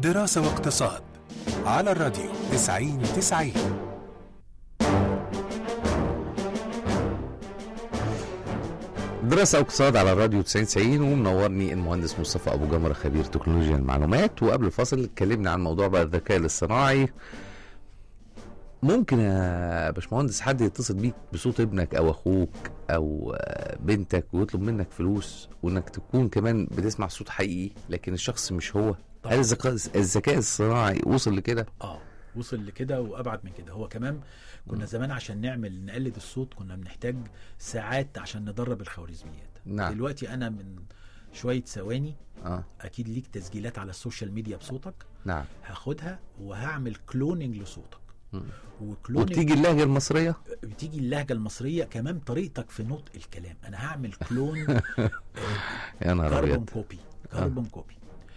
دراسة واقتصاد على الراديو 90 90 دراسة اقتصاد على الراديو 90 90 ومنورني المهندس مصطفى ابو جمره خبير تكنولوجيا المعلومات وقبل الفاصل اتكلمنا عن موضوع بقى الذكاء الاصطناعي ممكن يا باشمهندس حد يتصل بيك بصوت ابنك او اخوك او آه، بنتك ويطلب منك فلوس وانك تكون كمان بتسمع صوت حقيقي لكن الشخص مش هو هل الذكاء الذكاء الصناعي وصل لكده؟ اه وصل لكده وابعد من كده هو كمان كنا زمان عشان نعمل نقلد الصوت كنا بنحتاج ساعات عشان ندرب الخوارزميات نعم. دلوقتي انا من شويه ثواني اه اكيد ليك تسجيلات على السوشيال ميديا بصوتك نعم هاخدها وهعمل كلوننج لصوتك مم. وكلوننج وبتيجي اللهجة المصرية؟ بتيجي اللهجه المصريه كمان طريقتك في نطق الكلام انا هعمل كلون يا نهار كاربون ابيض كوبي كاربون كوبي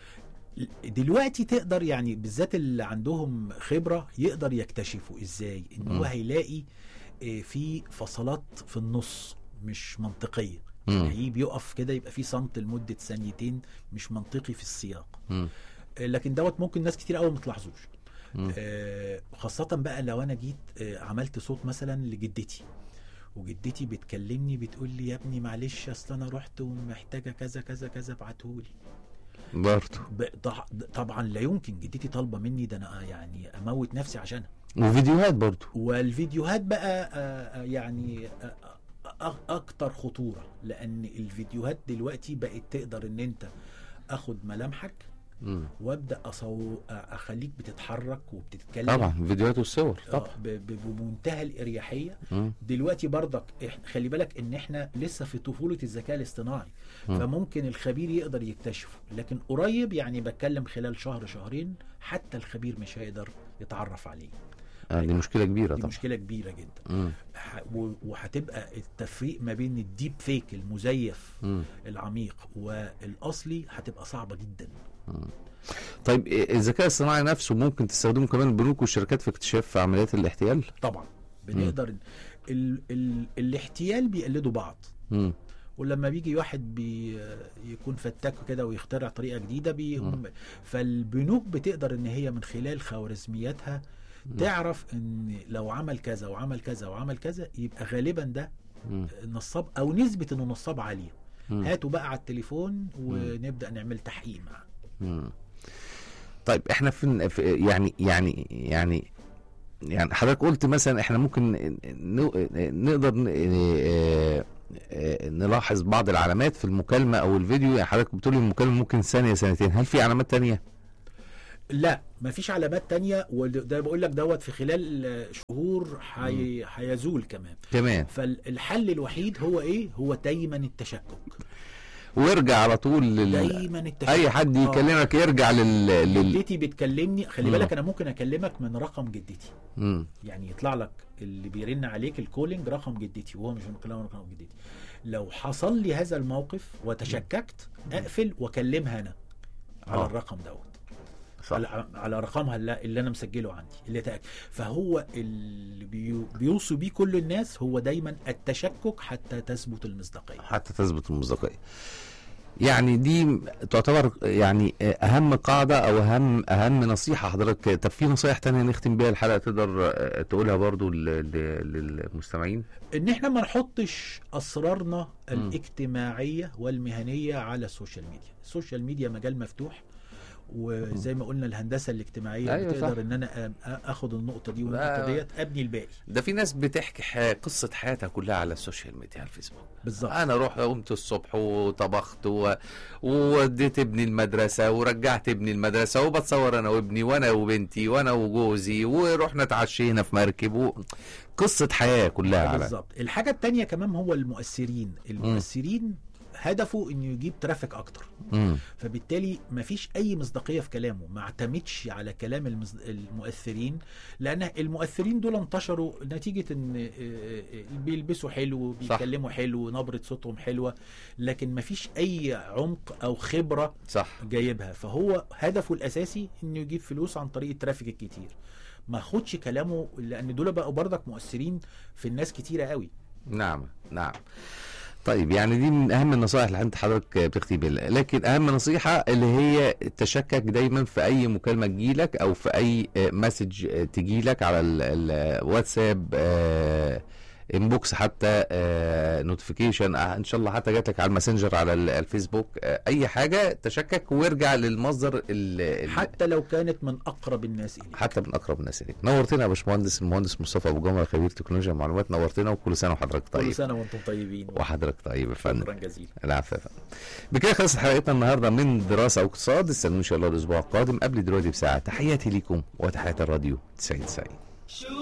دلوقتي تقدر يعني بالذات اللي عندهم خبره يقدر يكتشفوا ازاي ان هو مم. هيلاقي آه، في فصلات في النص مش منطقيه مم. يعني بيقف كده يبقى في صمت لمده ثانيتين مش منطقي في السياق مم. آه، لكن دوت ممكن ناس كتير قوي ما تلاحظوش مم. آه، خاصة بقى لو أنا جيت آه، عملت صوت مثلا لجدتي وجدتي بتكلمني بتقول لي يا ابني معلش اصل انا رحت ومحتاجه كذا كذا كذا ابعتهولي برضه ب- ضع- طبعا لا يمكن جدتي طالبه مني ده انا يعني اموت نفسي عشانها وفيديوهات برضه والفيديوهات بقى آه، آه، يعني آه، آه، اكتر خطوره لان الفيديوهات دلوقتي بقت تقدر ان انت اخد ملامحك مم. وابدا أصو... اخليك بتتحرك وبتتكلم طبعا فيديوهات والصور آه، طبعا ب- ب- بمنتهى الاريحيه مم. دلوقتي برضك إح- خلي بالك ان احنا لسه في طفوله الذكاء الاصطناعي مم. فممكن الخبير يقدر يكتشفه لكن قريب يعني بتكلم خلال شهر شهرين حتى الخبير مش هيقدر يتعرف عليه آه دي مشكله كبيره دي طبعا مشكله كبيره جدا مم. ح- و- وهتبقى التفريق ما بين الديب فيك المزيف مم. العميق والاصلي هتبقى صعبه جدا طيب إيه الذكاء الصناعي نفسه ممكن تستخدمه كمان البنوك والشركات في اكتشاف عمليات الاحتيال طبعا بنقدر ال ال الاحتيال بيقلدوا بعض مم. ولما بيجي واحد بي يكون فتاك كده ويخترع طريقه جديده بيقوم فالبنوك بتقدر ان هي من خلال خوارزمياتها تعرف ان لو عمل كذا وعمل كذا وعمل كذا يبقى غالبا ده مم. نصاب او نسبه انه نصاب عاليه مم. هاتوا بقى على التليفون ونبدا نعمل تحقيق معاه مم. طيب احنا في في- يعني يعني يعني يعني حضرتك قلت مثلا احنا ممكن ن- نقدر ن- آه، آه، نلاحظ بعض العلامات في المكالمه او الفيديو يعني حضرتك بتقولي المكالمه ممكن ثانيه ثانيتين هل في علامات تانية؟ لا مفيش علامات تانية وده بقول لك دوت في خلال شهور حي... هيزول كمان كمان فالحل الوحيد هو ايه هو دايما التشكك وارجع على طول لل... دايما التشكك اي حد آه. يكلمك يرجع لل, لل... جدتي بتكلمني خلي مم. بالك انا ممكن اكلمك من رقم جدتي مم. يعني يطلع لك اللي بيرن عليك الكولينج رقم جدتي وهو مش مكلمه رقم جدتي لو حصل لي هذا الموقف وتشككت اقفل واكلمها انا على آه. الرقم دوت صح على, على رقمها اللي, اللي انا مسجله عندي اللي تأكد. فهو اللي بيو بيوصي بيه كل الناس هو دايما التشكك حتى تثبت المصداقيه حتى تثبت المصداقيه يعني دي تعتبر يعني اهم قاعده او اهم اهم نصيحه حضرتك طب في نصايح تانية نختم بيها الحلقه تقدر تقولها برضو ل- ل- للمستمعين ان احنا ما نحطش اسرارنا الاجتماعيه والمهنيه على السوشيال ميديا السوشيال ميديا مجال مفتوح وزي ما قلنا الهندسه الاجتماعيه أيوة بتقدر صح. ان انا أ- أ- اخد النقطه دي لا. والنقطه ديت ابني الباقي ده في ناس بتحكي ح- قصه حياتها كلها على السوشيال ميديا على الفيسبوك بالظبط انا رحت قمت الصبح وطبخت و... ووديت ابني المدرسه ورجعت ابني المدرسه وبتصور انا وابني وانا وبنتي وانا وجوزي ورحنا اتعشينا في مركب و... قصه حياه كلها على بالظبط الحاجه التانية كمان هو المؤثرين المؤثرين هدفه انه يجيب ترافيك اكتر مم. فبالتالي مفيش اي مصداقيه في كلامه ما اعتمدش على كلام المز... المؤثرين لان المؤثرين دول انتشروا نتيجه ان آه، آه، بيلبسوا حلو صح. بيتكلموا حلو نبره صوتهم حلوه لكن مفيش اي عمق او خبره صح جايبها فهو هدفه الاساسي انه يجيب فلوس عن طريق الترافيك الكتير ما خدش كلامه لان دول بقوا برضك مؤثرين في الناس كتيره قوي نعم نعم طيب يعني دي من اهم النصائح اللي انت حضرتك بتختي بيها لكن اهم نصيحه اللي هي تشكك دايما في اي مكالمه تجيلك او في اي آه، مسج آه، تجيلك على ال- الواتساب آه، انبوكس حتى نوتيفيكيشن ان شاء الله حتى جات لك على الماسنجر على ال- الفيسبوك آه، اي حاجه تشكك وارجع للمصدر ال- ال- حتى لو كانت من اقرب الناس اليك حتى من اقرب الناس اليك نورتنا يا باشمهندس المهندس مصطفى ابو جمره خبير تكنولوجيا المعلومات نورتنا وكل سنه وحضرتك طيب كل سنه وانتم طيبين وحضرتك طيب يا فندم شكرا جزيلا العفو يا فندم. بكده خلصت حلقتنا النهارده من دراسه واقتصاد استنونا ان شاء الله الاسبوع القادم قبل دلوقتي بساعه تحياتي ليكم وتحيات الراديو 90 90